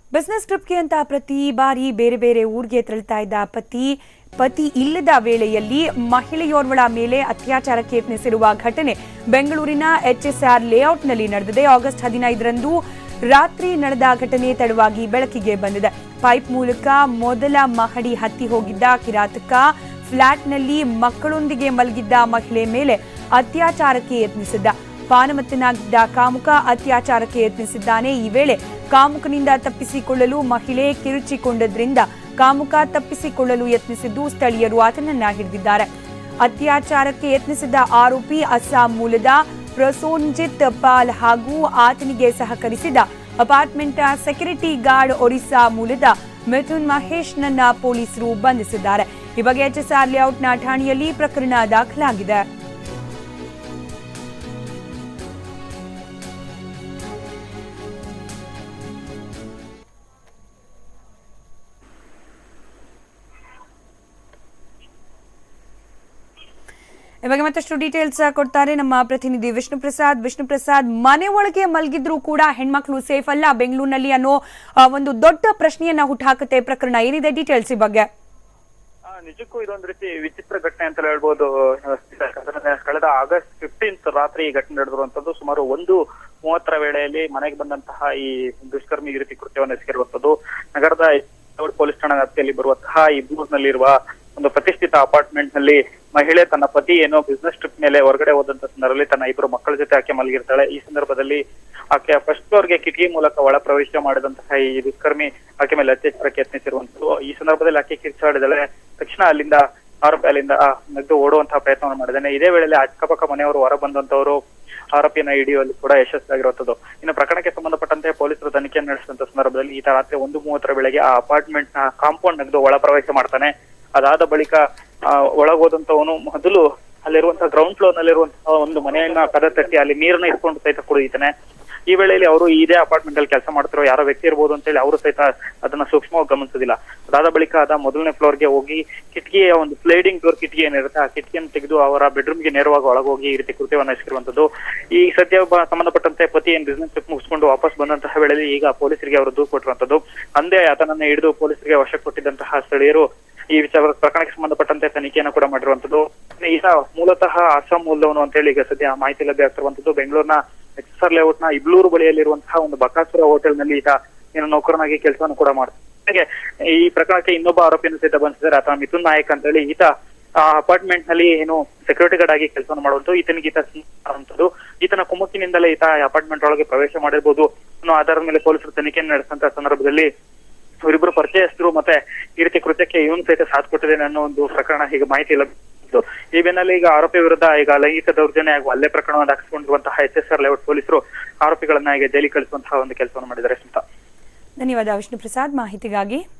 business ಟ್ರಿಪ್ಗೆ ಅಂತ ಪ್ರತಿ ಬಾರಿ ಬೇರೆ ಬೇರೆ ಊರಿಗೆ ತೆರಳ್ತಾ ಇದ್ದ ಪತಿ ಪತಿ ಇಲ್ಲದ ವೇಳೆಯಲ್ಲಿ ಮಹಿಳೆಯೋರ್ವಳ ಮೇಲೆ ಅತ್ಯಾಚಾರಕ್ಕೆ ಯತ್ನಿಸಿರುವ ಘಟನೆ ಬೆಂಗಳೂರಿನ ಎಚ್ಎಸ್ಆರ್ ಲೇಔಟ್ನಲ್ಲಿ ನಡೆದಿದೆ ಆಗಸ್ಟ್ ಹದಿನೈದರಂದು ರಾತ್ರಿ ನಡೆದ ಘಟನೆ ತಡವಾಗಿ ಬೆಳಕಿಗೆ ಬಂದಿದೆ ಪೈಪ್ ಮೂಲಕ ಮೊದಲ ಮಹಡಿ ಹತ್ತಿ ಹೋಗಿದ್ದ ಕಿರಾತಕ ಫ್ಲಾಟ್ನಲ್ಲಿ ಮಕ್ಕಳೊಂದಿಗೆ ಮಲಗಿದ್ದ ಮಹಿಳೆ ಮೇಲೆ ಅತ್ಯಾಚಾರಕ್ಕೆ ಯತ್ನಿಸಿದ್ದ ಪಾನಮತ್ತನಾಗಿದ್ದ ಕಾಮುಕ ಅತ್ಯಾಚಾರಕ್ಕೆ ಯತ್ನಿಸಿದ್ದಾನೆ ಈ ವೇಳೆ ಕಾಮುಕನಿಂದ ತಪ್ಪಿಸಿಕೊಳ್ಳಲು ಮಹಿಳೆ ಕಿರುಚಿಕೊಂಡದ್ರಿಂದ ಕಾಮುಕ ತಪ್ಪಿಸಿಕೊಳ್ಳಲು ಯತ್ನಿಸಿದ್ದು ಸ್ಥಳೀಯರು ಆತನನ್ನ ಹಿಡಿದಿದ್ದಾರೆ ಅತ್ಯಾಚಾರಕ್ಕೆ ಯತ್ನಿಸಿದ ಆರೋಪಿ ಅಸ್ಸಾಂ ಮೂಲದ ಪ್ರಸೋನ್ಜಿತ್ ಪಾಲ್ ಹಾಗೂ ಆತನಿಗೆ ಸಹಕರಿಸಿದ ಅಪಾರ್ಟ್ಮೆಂಟ್ ಸೆಕ್ಯೂರಿಟಿ ಗಾರ್ಡ್ ಒರಿಸ್ಸಾ ಮೂಲದ ಮಿಥುನ್ ಮಹೇಶ್ನನ್ನ ಪೊಲೀಸರು ಬಂಧಿಸಿದ್ದಾರೆ ಈ ಬಗ್ಗೆ ಎಚ್ಎಸ್ಆರ್ ಲೇಔಟ್ನ ಠಾಣೆಯಲ್ಲಿ ಪ್ರಕರಣ ದಾಖಲಾಗಿದೆ ಈ ಬಗ್ಗೆ ಮತ್ತಷ್ಟು ಡೀಟೇಲ್ಸ್ ಕೊಡ್ತಾರೆ ನಮ್ಮ ಪ್ರತಿನಿಧಿ ವಿಷ್ಣು ಪ್ರಸಾದ್ ವಿಷ್ಣು ಪ್ರಸಾದ್ ಮನೆ ಒಳಗೆ ಮಲಗಿದ್ರು ಕೂಡ ಹೆಣ್ಮಕ್ಳು ಸೇಫ್ ಅಲ್ಲ ಬೆಂಗಳೂರಿನಲ್ಲಿ ಅನ್ನೋ ಆ, ಒಂದು ದೊಡ್ಡ ಪ್ರಶ್ನೆಯನ್ನ ಹುಟ್ಟಾಕುತ್ತೆ ಪ್ರಕರಣ ಏನಿದೆ ಡೀಟೇಲ್ಸ್ ಈ ಬಗ್ಗೆ ಆ, ನಿಜಕ್ಕೂ ಇದೊಂದು ರೀತಿ ವಿಚಿತ್ರ ಘಟನೆ ಅಂತ ಹೇಳ್ಬೋದು ಯಾಕಂದ್ರೆ ಕಳೆದ ಆಗಸ್ಟ್ ಫಿಫ್ಟೀನ್ತ್ ರಾತ್ರಿ ಈ ಘಟನೆ ನಡೆದಿರುವಂತದ್ದು ಸುಮಾರು ಒಂದು ಮೂವತ್ತರ ವೇಳೆಯಲ್ಲಿ ಮನೆಗೆ ಬಂದಂತಹ ಈ ದುಷ್ಕರ್ಮಿ ಈ ರೀತಿ ಕೃತ್ಯವನ್ನು ಎಸಗಿರುವಂತದ್ದು ನಗರದ ಪೊಲೀಸ್ ಠಾಣಾ ವ್ಯಾಪ್ತಿಯಲ್ಲಿ ಬರುವಂತಹ ಈ ನಲ್ಲಿರುವ ಒಂದು ಪ್ರತಿಷ್ಠಿತ ಅಪಾರ್ಟ್ಮೆಂಟ್ ನಲ್ಲಿ ಮಹಿಳೆ ತನ್ನ ಪತಿ ಏನೋ ಬಿಸ್ನೆಸ್ ಟ್ರಿಪ್ ಮೇಲೆ ಹೊರಗಡೆ ಹೋದಂತ ಸಂದರ್ಭದಲ್ಲಿ ತನ್ನ ಇಬ್ಬರು ಮಕ್ಕಳ ಜೊತೆ ಆಕೆ ಮಲಗಿರ್ತಾಳೆ ಈ ಸಂದರ್ಭದಲ್ಲಿ ಆಕೆ ಫಸ್ಟ್ ಫ್ಲೋರ್ಗೆ ಕಿಟಕಿ ಮೂಲಕ ಒಳ ಪ್ರವೇಶ ಮಾಡಿದಂತಹ ಈ ದುಷ್ಕರ್ಮಿ ಆಕೆ ಮೇಲೆ ಅತ್ಯಾಚಾರಕ್ಕೆ ಯತ್ನಿಸಿರುವಂತದ್ದು ಈ ಸಂದರ್ಭದಲ್ಲಿ ಆಕೆ ಕಿರ್ಚಾಡಿದಳೆ ತಕ್ಷಣ ಅಲ್ಲಿಂದ ಆರೋಪಿ ಅಲ್ಲಿಂದ ನಗ್ದು ಓಡುವಂತಹ ಪ್ರಯತ್ನವನ್ನು ಮಾಡಿದ್ದಾನೆ ಇದೇ ವೇಳೆಯಲ್ಲಿ ಅಕ್ಕಪಕ್ಕ ಮನೆಯವರು ಹೊರ ಬಂದಂತವರು ಆರೋಪಿಯನ್ನ ಹಿಡಿಯುವಲ್ಲಿ ಕೂಡ ಯಶಸ್ವಿಯಾಗಿರುವಂತದ್ದು ಇನ್ನು ಪ್ರಕರಣಕ್ಕೆ ಸಂಬಂಧಪಟ್ಟಂತೆ ಪೊಲೀಸರು ತನಿಖೆಯನ್ನು ನಡೆಸಿದಂತ ಸಂದರ್ಭದಲ್ಲಿ ಈತ ರಾತ್ರಿ ಒಂದು ಮೂವತ್ತರ ವೇಳೆಗೆ ಆ ಅಪಾರ್ಟ್ಮೆಂಟ್ ನ ಕಾಂಪೌಂಡ್ ನಗ್ದು ಒಳ ಪ್ರವೇಶ ಮಾಡ್ತಾನೆ ಅದಾದ ಬಳಿಕ ಆ, ಒಳಗೋದಂತವನು ಮೊದಲು ಅಲ್ಲಿರುವಂತಹ ಗ್ರೌಂಡ್ ಫ್ಲೋರ್ ನಲ್ಲಿರುವಂತಹ ಒಂದು ಮನೆಯನ್ನ ಕದ ತಟ್ಟಿ ಅಲ್ಲಿ ನೀರನ್ನ ಇಟ್ಕೊಂಡು ಸಹಿತ ಕುಡಿತಾನೆ ಈ ವೇಳೆಯಲ್ಲಿ ಅವರು ಇದೇ ಅಪಾರ್ಟ್ಮೆಂಟ್ ಅಲ್ಲಿ ಕೆಲಸ ಮಾಡ್ತಿರೋ ಯಾರೋ ವ್ಯಕ್ತಿ ಇರ್ಬೋದು ಅಂತ ಹೇಳಿ ಅವರು ಸಹಿತ ಅದನ್ನ ಸೂಕ್ಷ್ಮವಾಗಿ ಗಮನಿಸೋದಿಲ್ಲ ಅದಾದ ಬಳಿಕ ಅದ ಮೊದಲನೇ ಫ್ಲೋರ್ಗೆ ಹೋಗಿ ಕಿಟಕಿಯ ಒಂದು ಸ್ಲೈಡಿಂಗ್ ಡೋರ್ ಕಿಟಕಿ ಏನಿರುತ್ತೆ ಆ ಕಿಟಕಿಯನ್ನು ತೆಗೆದು ಅವರ ಬೆಡ್ರೂಮ್ಗೆ ನೇರವಾಗಿ ಒಳಗೋಗಿ ಈ ರೀತಿ ಕೃತ್ಯವನ್ನು ಎಸಗಿರುವಂತದ್ದು ಈ ಸದ್ಯ ಒಬ್ಬ ಸಂಬಂಧಪಟ್ಟಂತೆ ಪತಿ ಏನ್ ಬಿಸ್ನೆಸ್ ಟ್ರಿಪ್ ಮುಗಿಸ್ಕೊಂಡು ವಾಪಸ್ ಬಂದಂತಹ ವೇಳೆಯಲ್ಲಿ ಈಗ ಪೊಲೀಸರಿಗೆ ಅವರು ದೂರು ಕೊಟ್ಟಿರುವಂತದ್ದು ಅಂದೇ ಆತನನ್ನ ಹಿಡಿದು ಪೊಲೀಸರಿಗೆ ವಶ ಕೊಟ್ಟಿದ್ದಂತಹ ಸ್ಥಳೀಯರು ಈ ವಿಚಾರ ಪ್ರಕರಣಕ್ಕೆ ಸಂಬಂಧಪಟ್ಟಂತೆ ತನಿಖೆಯನ್ನು ಕೂಡ ಮಾಡಿರುವಂತದ್ದು ಈತ ಮೂಲತಃ ಅಸ್ಸಾಂ ಮೂಲದವನು ಅಂತ ಹೇಳಿ ಈಗ ಸದ್ಯ ಮಾಹಿತಿ ಲಭ್ಯ ಆಗ್ತಿರುವಂತದ್ದು ಬೆಂಗಳೂರಿನ ಎಚ್ ಆರ್ ಲೇಔಟ್ ನ ಇಬ್ಲೂರು ಬಳಿಯಲ್ಲಿರುವಂತಹ ಒಂದು ಬಕಾಸುರ ಹೋಟೆಲ್ ನಲ್ಲಿ ಈತ ಏನು ನೌಕರನಾಗಿ ಕೆಲಸವನ್ನು ಕೂಡ ಮಾಡ್ತಾನೆ ಹಾಗೆ ಈ ಪ್ರಕರಣಕ್ಕೆ ಇನ್ನೊಬ್ಬ ಆರೋಪಿಯನ್ನು ಸಹಿತ ಬಂಧಿಸಿದ್ದಾರೆ ಆತ ಮಿಥುನ್ ನಾಯಕ್ ಅಂತ ಹೇಳಿ ಈತ ಆ ಅಪಾರ್ಟ್ಮೆಂಟ್ ನಲ್ಲಿ ಏನು ಸೆಕ್ಯೂರಿಟಿ ಗಾರ್ಡ್ ಆಗಿ ಕೆಲಸವನ್ನು ಮಾಡುವಂತದ್ದು ಈತನಿಗೆ ಈತ ಮಾಡುವಂತದ್ದು ಈತನ ಕುಮ್ಮಕ್ಕಿನಿಂದಲೇ ಈತ ಅಪಾರ್ಟ್ಮೆಂಟ್ ಒಳಗೆ ಪ್ರವೇಶ ಮಾಡಿರ್ಬೋದು ಅನ್ನೋ ಆಧಾರದ ಮೇಲೆ ಪೊಲೀಸರು ತನಿಖೆಯನ್ನು ನಡೆಸಿದಂತ ಸಂದರ್ಭದಲ್ಲಿ ಇವರಿಬ್ಬರು ಪರಿಚಯಸ್ಥರು ಮತ್ತೆ ಈ ರೀತಿ ಕೃತ್ಯಕ್ಕೆ ಇವನು ಸಹಿತ ಸಾಥ್ ಕೊಟ್ಟಿದ್ದೇನೆ ಅನ್ನೋ ಒಂದು ಪ್ರಕರಣ ಈಗ ಮಾಹಿತಿ ಲಭಿಸಿತ್ತು ಈ ಬೆನ್ನಲ್ಲೇ ಈಗ ಆರೋಪಿ ವಿರುದ್ಧ ಈಗ ಲೈಂಗಿಕ ದೌರ್ಜನ್ಯ ಹಾಗೂ ಹಲ್ಲೆ ಪ್ರಕರಣವನ್ನು ದಾಖಲಿಸಿಕೊಂಡಿರುವಂತಹ ಎಚ್ ಎಸ್ ಆರ್ ಲೇಔಟ್ ಪೊಲೀಸರು ಆರೋಪಿಗಳನ್ನ ಈಗ ಜೈಲಿಗೆ ಕಳಿಸುವಂತಹ ಒಂದು ಕೆಲಸವನ್ನು ಮಾಡಿದ್ದಾರೆ ಸ್ಮಿತಾ ಧನ್ಯವಾದ ವಿಷ್ಣು ಪ್ರಸಾದ್ ಮಾಹಿತಿಗಾಗಿ